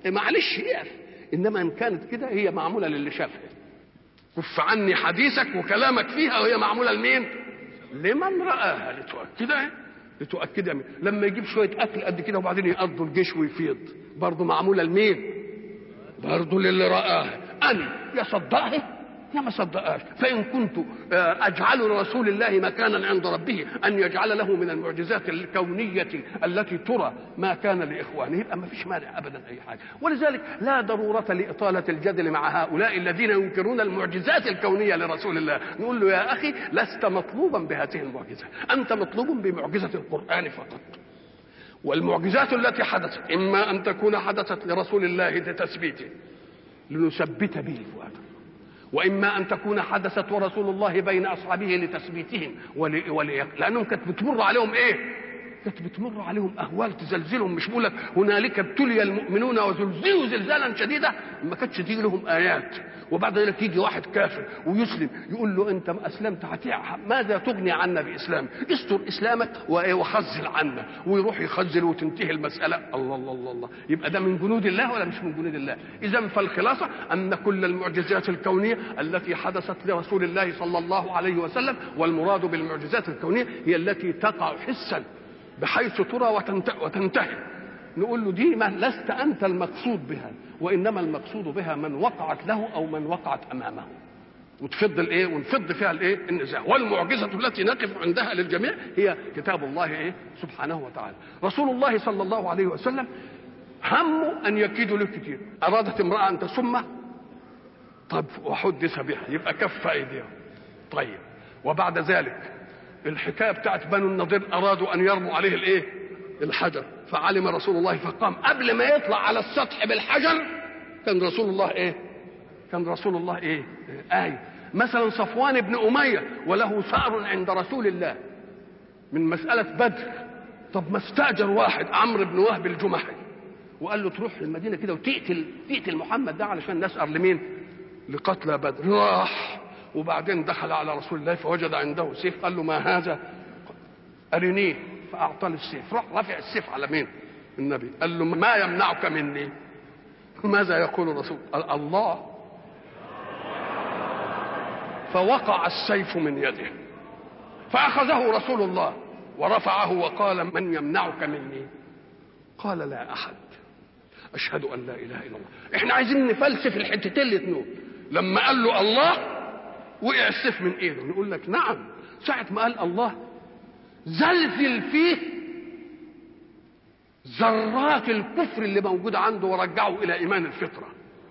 معلش يقف انما ان كانت كده هي معموله للي شافها كف عني حديثك وكلامك فيها وهي معموله لمين لمن راها لتؤكدها لتؤكدها مين؟ لما يجيب شويه اكل قد كده وبعدين يقضوا الجيش ويفيض برضه معموله لمين برضه للي رآها أنا يا صدقها يا ما صدقهاش فإن كنت أجعل لرسول الله مكانا عند ربه أن يجعل له من المعجزات الكونية التي ترى ما كان لإخوانه يبقى ما فيش مانع أبدا أي حاجة ولذلك لا ضرورة لإطالة الجدل مع هؤلاء الذين ينكرون المعجزات الكونية لرسول الله نقول له يا أخي لست مطلوبا بهذه المعجزة أنت مطلوب بمعجزة القرآن فقط والمعجزات التي حدثت إما أن تكون حدثت لرسول الله لتثبيته لنثبت به فؤاده واما ان تكون حدثت ورسول الله بين اصحابه لتثبيتهم ول... ول... لانهم كانت بتمر عليهم ايه؟ كانت بتمر عليهم اهوال تزلزلهم مش بقول لك هنالك ابتلي المؤمنون وزلزلوا زلزالا شديدا ما كانتش تيجي لهم ايات وبعد ذلك يجي واحد كافر ويسلم يقول له انت اسلمت هتيع ماذا تغني عنا باسلامك؟ استر اسلامك وخزل عنا ويروح يخزل وتنتهي المساله الله الله الله الله يبقى ده من جنود الله ولا مش من جنود الله؟ اذا فالخلاصه ان كل المعجزات الكونيه التي حدثت لرسول الله صلى الله عليه وسلم والمراد بالمعجزات الكونيه هي التي تقع حسا بحيث ترى وتنتهي نقول له دي ما لست انت المقصود بها وانما المقصود بها من وقعت له او من وقعت امامه وتفض الايه ونفض فيها الايه النزاع والمعجزه التي نقف عندها للجميع هي كتاب الله ايه سبحانه وتعالى رسول الله صلى الله عليه وسلم همه ان يكيد له كتير ارادت امراه ان تسمه طب وحدث بها يبقى كف ايديهم طيب وبعد ذلك الحكايه بتاعت بنو النضير ارادوا ان يرموا عليه الايه الحجر فعلم رسول الله فقام قبل ما يطلع على السطح بالحجر كان رسول الله ايه كان رسول الله ايه آية مثلا صفوان بن أمية وله ثأر عند رسول الله من مسألة بدر طب ما استأجر واحد عمرو بن وهب الجمحي وقال له تروح المدينة كده وتقتل تقتل محمد ده علشان نسأر لمين لقتلى بدر راح وبعدين دخل على رسول الله فوجد عنده سيف قال له ما هذا أرنيه فأعطاه السيف راح رفع السيف على مين النبي قال له ما يمنعك مني ماذا يقول الرسول قال الله فوقع السيف من يده فأخذه رسول الله ورفعه وقال من يمنعك مني قال لا أحد أشهد أن لا إله إلا الله إحنا عايزين نفلسف الحتتين الاثنين لما قال له الله وقع السيف من إيده نقول لك نعم ساعة ما قال الله زلزل فيه ذرات الكفر اللي موجودة عنده ورجعه إلى إيمان الفطرة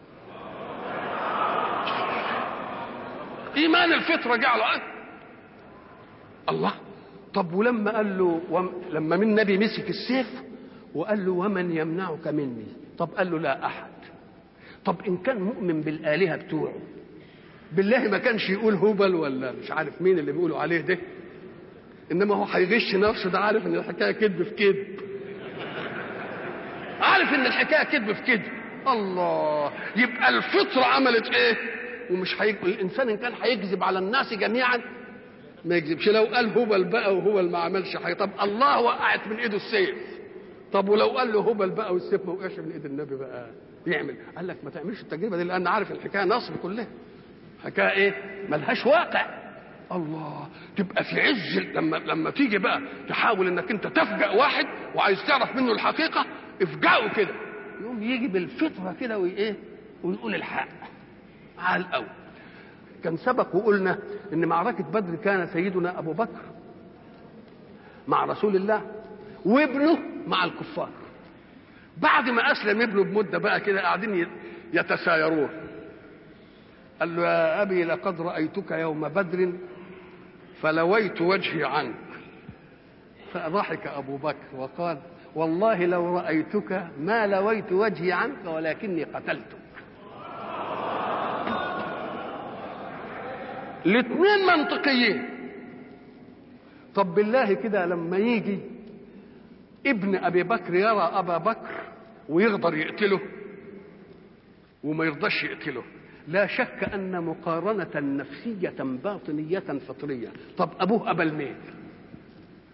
ايمان الفطره جعله الله طب ولما قال له وم... لما من النبي مسك السيف وقال له ومن يمنعك مني طب قال له لا احد طب ان كان مؤمن بالالهه بتوعه بالله ما كانش يقول هبل ولا مش عارف مين اللي بيقولوا عليه ده انما هو هيغش نفسه ده عارف ان الحكايه كذب في كذب عارف ان الحكايه كذب في كذب الله يبقى الفطره عملت ايه ومش هيك الانسان ان كان هيكذب على الناس جميعا ما يكذبش لو قال هبل بقى وهبل ما عملش حاجه طب الله وقعت من ايده السيف طب ولو قال له هبل بقى والسيف ما وقعش من ايد النبي بقى يعمل قال لك ما تعملش التجربه دي لان عارف الحكايه نصب كلها حكايه ايه ملهاش واقع الله تبقى في عز لما لما تيجي بقى تحاول انك انت تفجأ واحد وعايز تعرف منه الحقيقه افجأه كده يقوم يجي بالفطره كده وايه ويقول الحق على الاول كان سبق وقلنا ان معركه بدر كان سيدنا ابو بكر مع رسول الله وابنه مع الكفار بعد ما اسلم ابنه بمده بقى كده قاعدين يتسايرون قال له يا ابي لقد رايتك يوم بدر فلويت وجهي عنك فضحك ابو بكر وقال والله لو رايتك ما لويت وجهي عنك ولكني قتلتك الاثنين منطقيين طب بالله كده لما يجي ابن ابي بكر يرى ابا بكر ويقدر يقتله وما يرضاش يقتله لا شك ان مقارنه نفسيه باطنيه فطريه طب ابوه قبل مين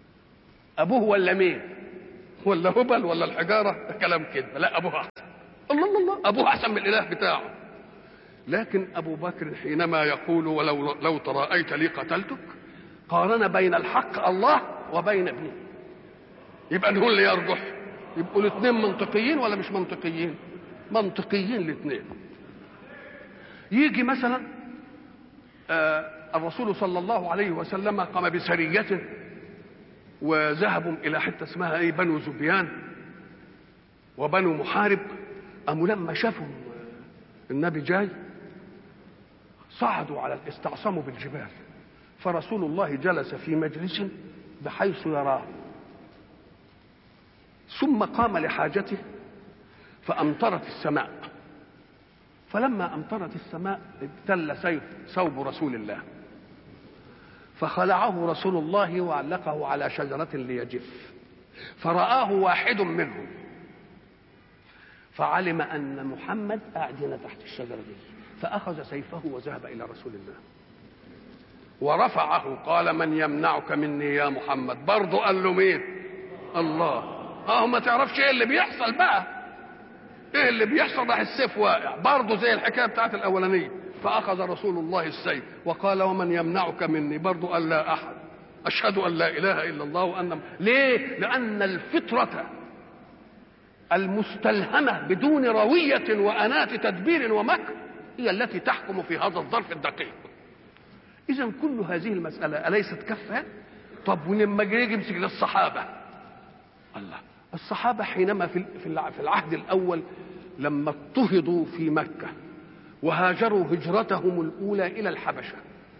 ابوه ولا مين ولا هبل ولا الحجاره كلام كده لا ابوه احسن الله الله الله ابوه احسن من الاله بتاعه لكن ابو بكر حينما يقول ولو لو تراءيت لي قتلتك قارن بين الحق الله وبين ابنه يبقى هو اللي يرجح يبقوا الاثنين منطقيين ولا مش منطقيين منطقيين الاثنين يجي مثلا آه الرسول صلى الله عليه وسلم قام بسرية وذهبوا إلى حتة اسمها إيه بنو زبيان وبنو محارب قاموا لما شافوا النبي جاي صعدوا على استعصموا بالجبال فرسول الله جلس في مجلس بحيث يراه ثم قام لحاجته فأمطرت السماء فلما أمطرت السماء ابتل سيف ثوب رسول الله فخلعه رسول الله وعلقه على شجرة ليجف فرآه واحد منهم فعلم أن محمد قاعد هنا تحت الشجرة دي فأخذ سيفه وذهب إلى رسول الله ورفعه قال من يمنعك مني يا محمد برضه قال له مين الله اه ما تعرفش ايه اللي بيحصل بقى ايه اللي بيحصل راح السيف واقع برضه زي الحكايه بتاعت الاولانيه فاخذ رسول الله السيف وقال ومن يمنعك مني برضه قال لا احد اشهد ان لا اله الا الله وان ليه لان الفطره المستلهمه بدون رويه واناه تدبير ومكر هي التي تحكم في هذا الظرف الدقيق اذا كل هذه المساله اليست كفه طب ولما يجي يمسك للصحابه الله الصحابه حينما في في العهد الاول لما اضطهدوا في مكه وهاجروا هجرتهم الاولى الى الحبشه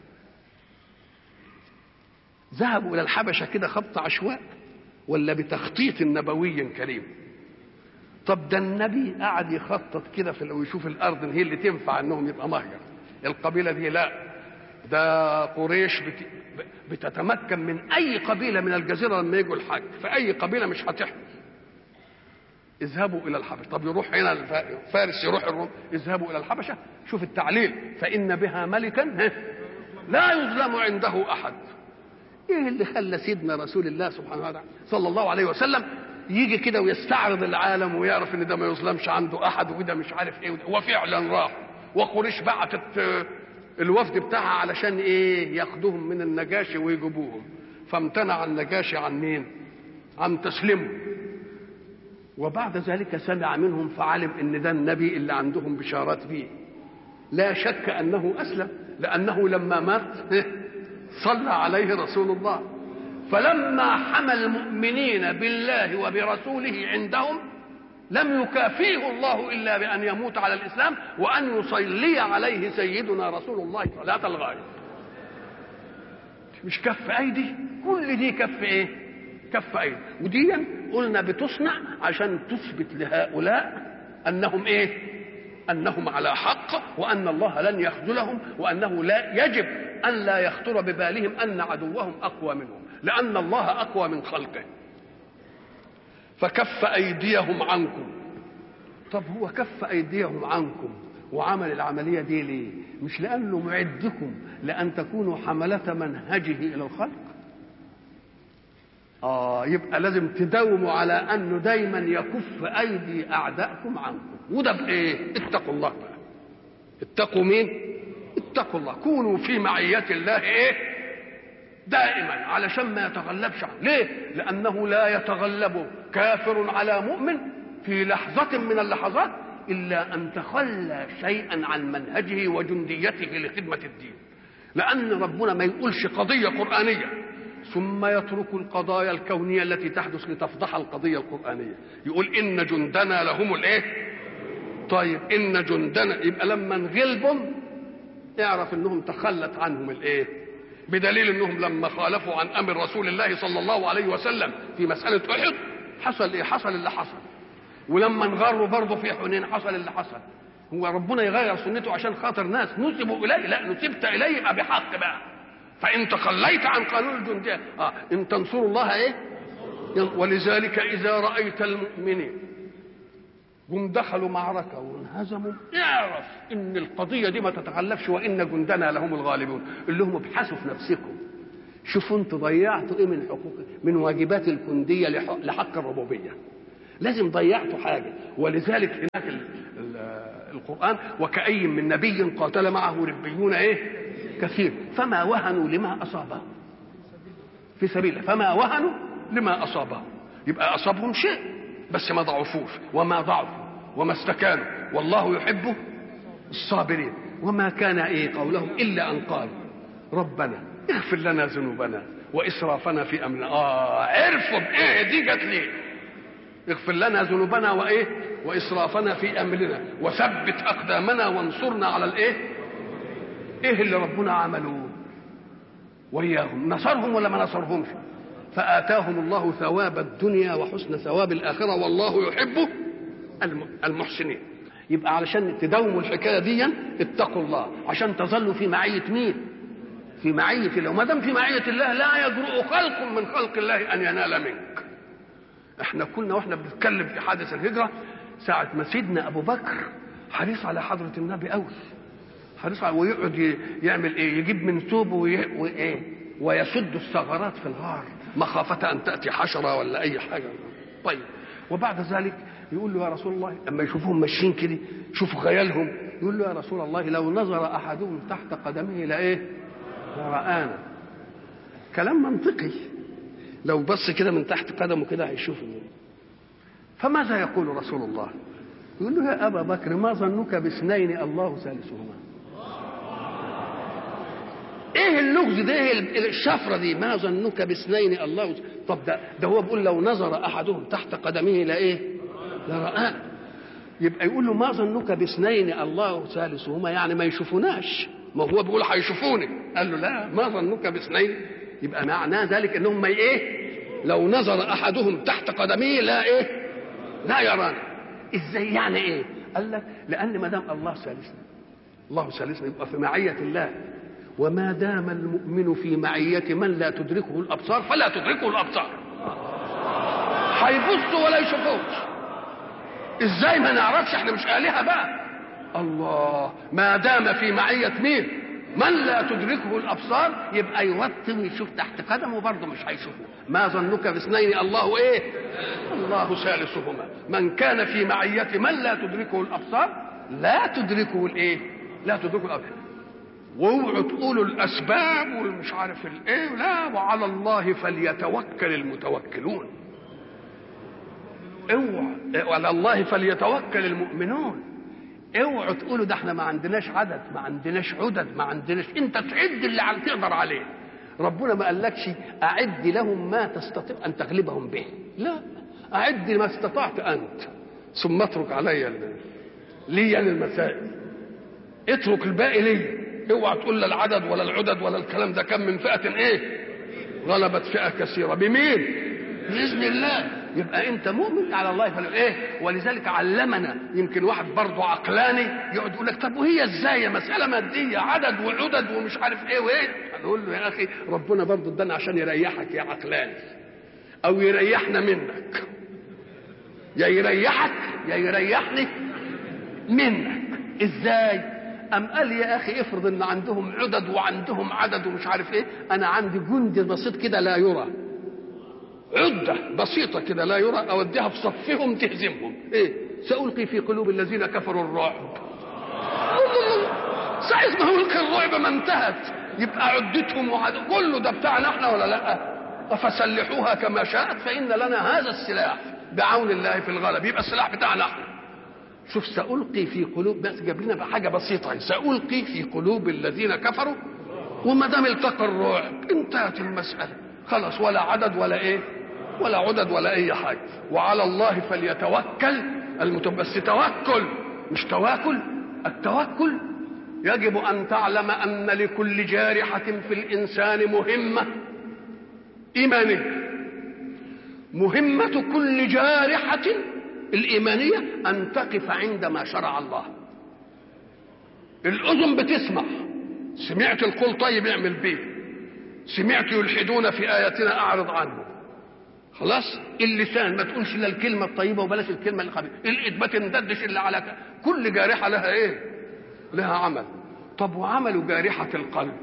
ذهبوا الى الحبشه كده خبط عشواء ولا بتخطيط نبوي كريم طب ده النبي قعد يخطط كده في ويشوف الارض هي اللي تنفع انهم يبقى مهجر القبيله دي لا ده قريش بت... بتتمكن من اي قبيله من الجزيره لما يجوا الحج فاي قبيله مش هتحمل اذهبوا الى الحبشه طب يروح هنا فارس يروح الروم اذهبوا الى الحبشه شوف التعليل فان بها ملكا لا يظلم عنده احد ايه اللي خلى سيدنا رسول الله سبحانه وتعالى صلى الله عليه وسلم يجي كده ويستعرض العالم ويعرف ان ده ما يظلمش عنده احد وده مش عارف ايه وفعلا راح وقريش بعتت الوفد بتاعها علشان ايه ياخدوهم من النجاشي ويجيبوهم فامتنع النجاشي عن مين عن تسليمه وبعد ذلك سمع منهم فعلم ان ده النبي اللي عندهم بشارات به لا شك انه اسلم لانه لما مات صلى عليه رسول الله فلما حمى المؤمنين بالله وبرسوله عندهم لم يكافئه الله الا بان يموت على الاسلام وان يصلي عليه سيدنا رسول الله صلاه الغائب مش كف ايدي كل دي كف ايه كف ايدي ودي قلنا بتصنع عشان تثبت لهؤلاء انهم ايه انهم على حق وان الله لن يخذلهم وانه لا يجب ان لا يخطر ببالهم ان عدوهم اقوى منهم لان الله اقوى من خلقه فكف ايديهم عنكم طب هو كف ايديهم عنكم وعمل العمليه دي ليه مش لانه معدكم لان تكونوا حمله منهجه الى الخلق اه يبقى لازم تداوموا على انه دايما يكف ايدي اعدائكم عنكم وده بايه اتقوا الله بقى اتقوا مين اتقوا الله كونوا في معيه الله ايه دائما علشان ما يتغلبش عنه ليه لانه لا يتغلب كافر على مؤمن في لحظه من اللحظات الا ان تخلى شيئا عن منهجه وجنديته لخدمه الدين لان ربنا ما يقولش قضيه قرانيه ثم يترك القضايا الكونيه التي تحدث لتفضح القضيه القرانيه يقول ان جندنا لهم الايه طيب ان جندنا يبقى لما نغلبهم اعرف انهم تخلت عنهم الايه بدليل انهم لما خالفوا عن امر رسول الله صلى الله عليه وسلم في مساله احد حصل ايه حصل اللي حصل ولما انغروا برضه في حنين حصل اللي حصل هو ربنا يغير سنته عشان خاطر ناس نسبوا اليه لا نسبت اليه يبقى بحق بقى فان تخليت عن قانون الجنديه اه ان تنصروا الله ايه ولذلك اذا رايت المؤمنين هم دخلوا معركة وانهزموا اعرف ان القضية دي ما تتغلبش وان جندنا لهم الغالبون قل لهم ابحثوا في نفسكم شوفوا انتوا ضيعتوا ايه من حقوق من واجبات الجندية لحق الربوبية لازم ضيعتوا حاجة ولذلك هناك ال- ال- القرآن وكأي من نبي قاتل معه ربيون ايه كثير فما وهنوا لما أصابهم في سبيل الله فما وهنوا لما أصابهم يبقى أصابهم شيء بس ما ضعفوش وما ضعفوا وما استكانوا والله يحب الصابرين وما كان ايه قولهم الا ان قالوا ربنا اغفر لنا ذنوبنا واسرافنا في امرنا اه عرفوا بايه دي جت ليه اغفر لنا ذنوبنا وايه واسرافنا في امرنا وثبت اقدامنا وانصرنا على الايه ايه اللي ربنا عمله وإياهم نصرهم ولا ما نصرهمش فآتاهم الله ثواب الدنيا وحسن ثواب الآخرة والله يحب الم- المحسنين يبقى علشان تداوموا الحكاية دي اتقوا الله عشان تظلوا في معية مين في معية الله وما دام في معية الله لا يجرؤ خلق من خلق الله أن ينال منك احنا كنا واحنا بنتكلم في حادث الهجرة ساعة ما سيدنا أبو بكر حريص على حضرة النبي أوي حريص على ويقعد ي- يعمل ايه يجيب من ثوبه وي- وايه ويسد الثغرات في الغار مخافة أن تأتي حشرة ولا أي حاجة طيب وبعد ذلك يقول له يا رسول الله لما يشوفهم ماشيين كده شوفوا خيالهم يقول له يا رسول الله لو نظر أحدهم تحت قدمه لإيه لرآنا كلام منطقي لو بص كده من تحت قدمه كده هيشوف فماذا يقول رسول الله يقول له يا أبا بكر ما ظنك باثنين الله ثالثهما ايه اللغز ده ايه الشفره دي ما ظنك باثنين الله طب ده ده هو بيقول لو نظر احدهم تحت قدمه لايه لرآه يبقى يقول له ما ظنك باثنين الله ثالثهما يعني ما يشوفوناش ما هو بيقول هيشوفوني قال له لا ما ظنك باثنين يبقى معناه ذلك انهم ما ايه لو نظر احدهم تحت قدمه لا ايه لا يرانا ازاي يعني ايه قال لك لان ما دام الله ثالثنا الله ثالثنا يبقى في معيه الله وما دام المؤمن في معية من لا تدركه الأبصار فلا تدركه الأبصار هيبصوا ولا يشوفوش ازاي ما نعرفش احنا مش آلهة بقى الله ما دام في معية مين من لا تدركه الابصار يبقى يوطي ويشوف تحت قدمه برضه مش هيشوفه ما ظنك باثنين الله ايه الله ثالثهما من كان في معية من لا تدركه الابصار لا تدركه الايه لا تدركه الابصار واوعوا تقولوا الاسباب والمش عارف الايه لا وعلى الله فليتوكل المتوكلون اوعى وعلى الله فليتوكل المؤمنون اوعوا تقولوا ده احنا ما عندناش عدد ما عندناش عدد ما عندناش انت تعد اللي عم تقدر عليه ربنا ما قالكش اعد لهم ما تستطيع ان تغلبهم به لا اعد ما استطعت انت ثم اترك علي ال- لي أنا المسائل اترك الباقي لي اوعى تقول لا العدد ولا العدد ولا الكلام ده كم من فئه ايه غلبت فئه كثيره بمين باذن الله يبقى انت مؤمن على الله فلا ايه ولذلك علمنا يمكن واحد برضه عقلاني يقعد يقول لك طب وهي ازاي مساله ماديه عدد وعدد ومش عارف ايه وايه هنقول له يا اخي ربنا برضه ادانا عشان يريحك يا عقلاني او يريحنا منك يا يريحك يا يريحني منك ازاي أم قال يا أخي افرض إن عندهم عدد وعندهم عدد ومش عارف إيه أنا عندي جند بسيط كده لا يرى عدة بسيطة كده لا يرى أوديها في صفهم تهزمهم إيه سألقي في قلوب الذين كفروا الرعب ساعة ما ألقي الرعب ما انتهت يبقى عدتهم وعد كله ده بتاعنا احنا ولا لا فسلحوها كما شاءت فإن لنا هذا السلاح بعون الله في الغلب يبقى السلاح بتاعنا احنا شوف سألقي في قلوب بس جاب لنا حاجة بسيطة سألقي في قلوب الذين كفروا وما دام التقى الرعب انتهت المسألة خلاص ولا عدد ولا ايه ولا عدد ولا اي حاجة وعلى الله فليتوكل المتوكل بس توكل مش تواكل التوكل يجب ان تعلم ان لكل جارحة في الانسان مهمة ايمانية مهمة كل جارحة الإيمانية أن تقف عند ما شرع الله الأذن بتسمع سمعت القول طيب اعمل بيه سمعت يلحدون في آياتنا أعرض عنه خلاص اللسان ما تقولش الا الكلمه الطيبه وبلاش الكلمه الخبيثه الايد ما تنددش الا على ك- كل جارحه لها ايه لها عمل طب وعمل جارحه القلب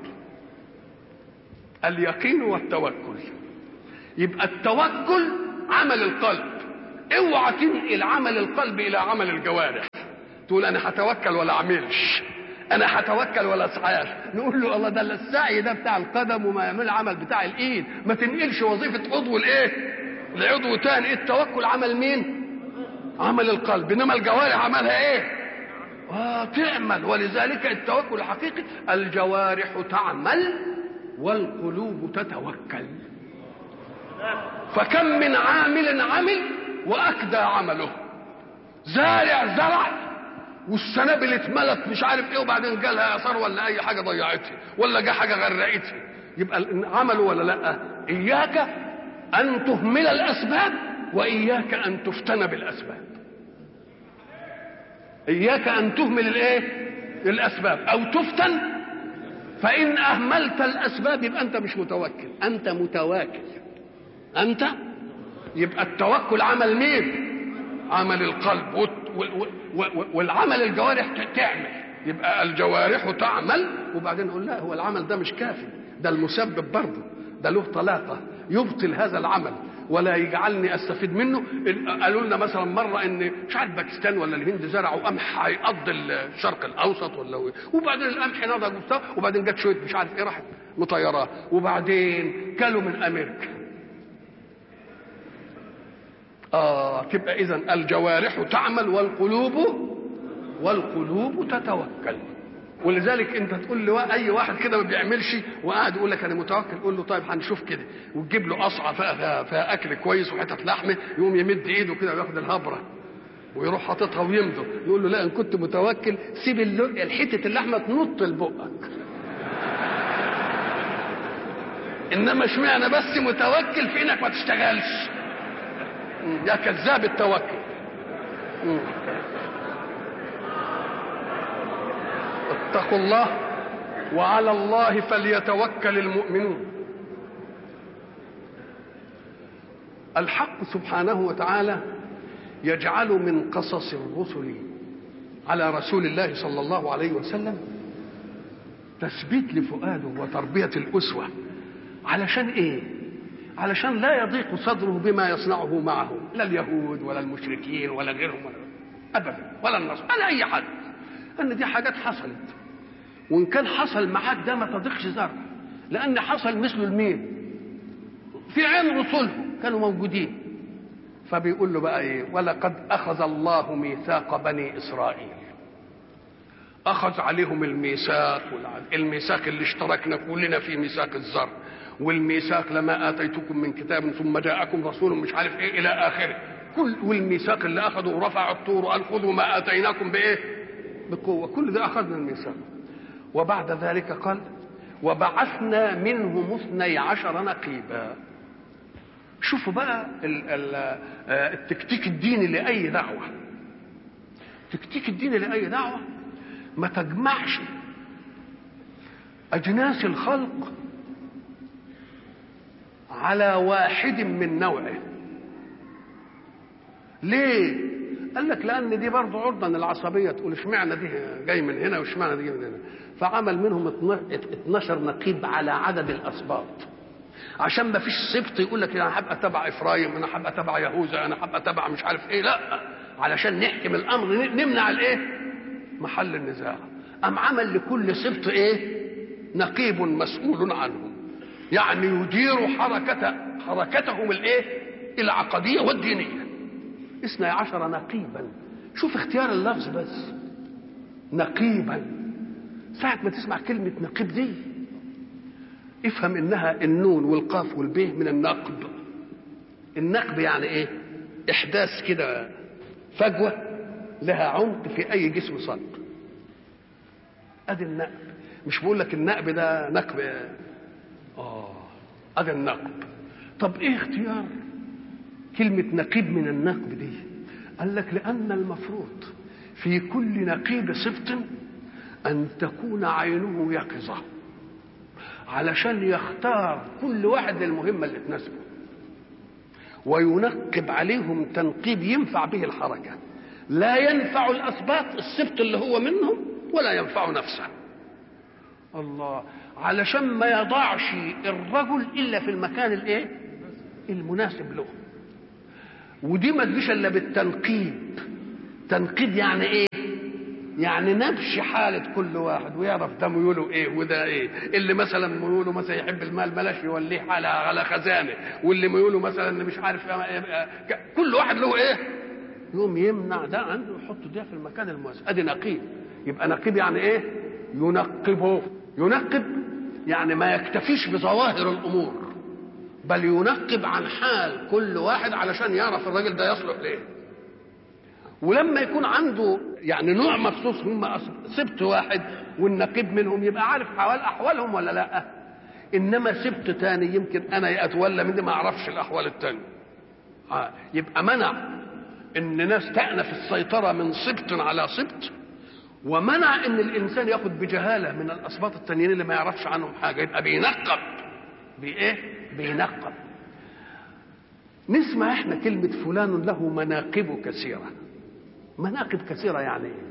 اليقين والتوكل يبقى التوكل عمل القلب اوعى تنقل عمل القلب الى عمل الجوارح تقول انا هتوكل ولا اعملش انا هتوكل ولا اسعاش نقول له الله ده السعي ده بتاع القدم وما يعمل العمل بتاع الايد ما تنقلش وظيفه عضو الايه لعضو تاني التوكل عمل مين عمل القلب انما الجوارح عملها ايه آه تعمل ولذلك التوكل الحقيقي الجوارح تعمل والقلوب تتوكل فكم من عامل عمل واكدى عمله زارع زرع والسنابل اتملت مش عارف ايه وبعدين جالها اثار ولا اي حاجه ضيعتها ولا جه حاجه غرقتها يبقى عملوا ولا لا اياك ان تهمل الاسباب واياك ان تفتن بالاسباب اياك ان تهمل الايه الاسباب او تفتن فان اهملت الاسباب يبقى انت مش متوكل انت متواكل انت يبقى التوكل عمل مين عمل القلب والعمل الجوارح تعمل يبقى الجوارح تعمل وبعدين نقول لا هو العمل ده مش كافي ده المسبب برضه ده له طلاقه يبطل هذا العمل ولا يجعلني استفيد منه قالوا لنا مثلا مره ان مش عارف باكستان ولا الهند زرعوا قمح هيقضي الشرق الاوسط ولا هو وبعدين القمح نضج وبتاع وبعدين جت شويه مش عارف ايه راحت مطيراه وبعدين كلوا من امريكا اه تبقى اذا الجوارح تعمل والقلوب والقلوب تتوكل ولذلك انت تقول له اي واحد كده ما بيعملش وقاعد يقول لك انا متوكل قول له طيب هنشوف كده وتجيب له قصعه فيها, فيها, فيها اكل كويس وحتت لحمه يقوم يمد ايده كده وياخد الهبره ويروح حاططها ويمضغ يقول له لا ان كنت متوكل سيب الحته اللحمه تنط لبقك انما اشمعنى بس متوكل في انك ما تشتغلش يا كذاب التوكل اتقوا الله وعلى الله فليتوكل المؤمنون الحق سبحانه وتعالى يجعل من قصص الرسل على رسول الله صلى الله عليه وسلم تثبيت لفؤاده وتربية الأسوة علشان إيه؟ علشان لا يضيق صدره بما يصنعه معه لا اليهود ولا المشركين ولا غيرهم ولا أبدا ولا النصر ولا أي حد ان دي حاجات حصلت وان كان حصل معاك ده ما تضيقش ذره لان حصل مثله لمين في عين رسلهم كانوا موجودين فبيقول له بقى ايه ولقد اخذ الله ميثاق بني اسرائيل اخذ عليهم الميثاق الميثاق اللي اشتركنا كلنا في ميثاق الزر والميثاق لما اتيتكم من كتاب ثم جاءكم رسول مش عارف ايه الى اخره كل والميثاق اللي اخذوا ورفع الطور وقال خذوا ما اتيناكم بايه بقوة كل ده أخذنا الميثاق وبعد ذلك قال وبعثنا منهم اثني عشر نقيبا شوفوا بقى التكتيك الديني لأي دعوة التكتيك الديني لأي دعوة ما تجمعش أجناس الخلق على واحد من نوعه ليه قال لك لان دي برضه عرضه العصبيه تقول اشمعنى دي جاي من هنا واشمعنى دي من هنا فعمل منهم 12 نقيب على عدد الاسباط عشان ما فيش سبط يقول لك انا هبقى تبع افرايم انا هبقى تبع يهوذا انا هبقى تبع مش عارف ايه لا علشان نحكم الامر نمنع الايه محل النزاع ام عمل لكل سبط ايه نقيب مسؤول عنهم يعني يدير حركة حركتهم الايه العقدية والدينية اثني عشر نقيبا شوف اختيار اللفظ بس نقيبا ساعة ما تسمع كلمة نقيب دي افهم انها النون والقاف والبيه من النقب النقب يعني ايه احداث كده فجوة لها عمق في اي جسم صلب ادي النقب مش بقول لك النقب ده نقب اه ادي النقب طب ايه اختيار كلمة نقيب من النقب دي قال لك لأن المفروض في كل نقيب سبط أن تكون عينه يقظة علشان يختار كل واحد للمهمة اللي تناسبه وينقب عليهم تنقيب ينفع به الحركة لا ينفع الأسباط السبط اللي هو منهم ولا ينفع نفسه الله علشان ما يضعش الرجل إلا في المكان الايه المناسب له ودي ما تجيش الا بالتنقيب تنقيب يعني ايه يعني نبش حالة كل واحد ويعرف ده ميوله ايه وده ايه اللي مثلا ميوله مثلا يحب المال بلاش يوليه على على خزانه واللي ميوله مثلا مش عارف كل واحد له ايه يقوم يمنع ده عنده يحط ده في المكان المناسب ادي نقيب يبقى نقيب يعني ايه ينقبه ينقب يعني ما يكتفيش بظواهر الامور بل ينقب عن حال كل واحد علشان يعرف الراجل ده يصلح ليه ولما يكون عنده يعني نوع مخصوص هم سبت واحد والنقيب منهم يبقى عارف حوال احوالهم ولا لا انما سبت تاني يمكن انا اتولى مني ما اعرفش الاحوال التانية يبقى منع ان ناس تأنف السيطرة من سبط على سبط ومنع ان الانسان ياخد بجهالة من الاسباط التانيين اللي ما يعرفش عنهم حاجة يبقى بينقب بايه بينقب نسمع احنا كلمة فلان له مناقب كثيرة مناقب كثيرة يعني ايه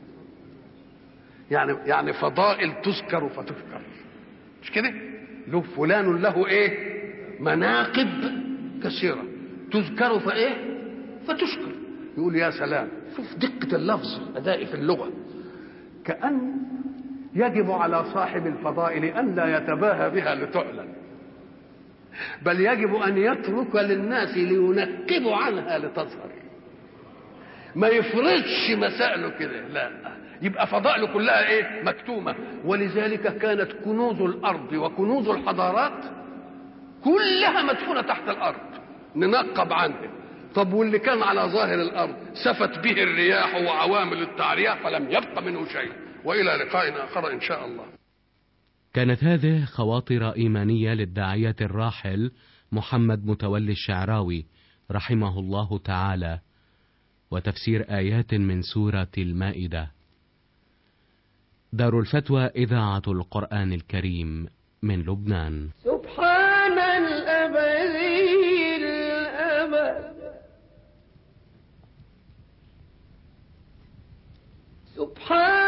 يعني يعني فضائل تذكر فتذكر مش كده له فلان له ايه مناقب كثيرة تذكر فايه فتشكر يقول يا سلام شوف دقة اللفظ الأداء في اللغة كأن يجب على صاحب الفضائل أن لا يتباهى بها لتعلن بل يجب أن يترك للناس لينكبوا عنها لتظهر ما يفرضش مسائله كده لا يبقى فضائله كلها ايه مكتومة ولذلك كانت كنوز الأرض وكنوز الحضارات كلها مدفونة تحت الأرض ننقب عنها طب واللي كان على ظاهر الارض سفت به الرياح وعوامل التعريه فلم يبق منه شيء والى لقاء اخر ان شاء الله. كانت هذه خواطر ايمانيه للداعيه الراحل محمد متولي الشعراوي رحمه الله تعالى وتفسير ايات من سوره المائده. دار الفتوى اذاعه القران الكريم من لبنان. سبحان الابدي الابد سبحان